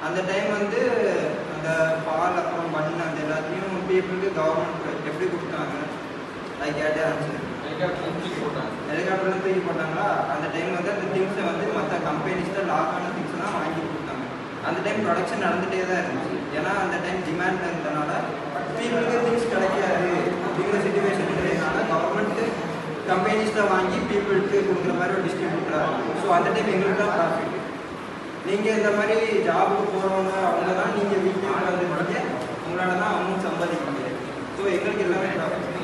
அந்த டைம் வந்து அந்த பால் அப்புறம் பண்ண அந்த எல்லாத்தையும் பீப்புளுக்கு கவர்மெண்ட் எப்படி கொடுத்தாங்க அது கேட்டே ஆன்சர் ஹெலிகாப்டர்ல தூக்கி போட்டாங்களா அந்த டைம் வந்து அந்த திங்ஸை வந்து மற்ற கம்பெனிஸ்ல லாக் ஆன திங்ஸ்லாம் வாங்கி கொடுத்தாங்க அந்த டைம் ப்ரொடக்ஷன் நடந்துகிட்டே தான் இருந்துச்சு ஏன்னா அந்த டைம் டிமாண்ட் இருந்தனால பீப்புளுக்கு திங்ஸ் கிடைக்காது அப்படிங்கிற சுச்சுவேஷன் இருந்ததுனால கவர்மெண்ட் கம்பெனிஸில் வாங்கி பீப்புளுக்கு கொடுக்குற மாதிரி ஒரு டிஸ்ட்ரிபியூட்டராக இருக்கும் ஸோ அந்த டைம் எங்களுக்கு தான் ப்ராஃபிட் நீங்கள் இந்த மாதிரி ஜாபுக்கு போகிறவங்க அவங்க தான் நீங்கள் வீட்டில் உட்காந்துருக்கீங்க உங்களால தான் அமௌண்ட் சம்பாதிக்க முடியாது ஸோ எங்களுக்கு எல்லாமே ப்ராஃபிட்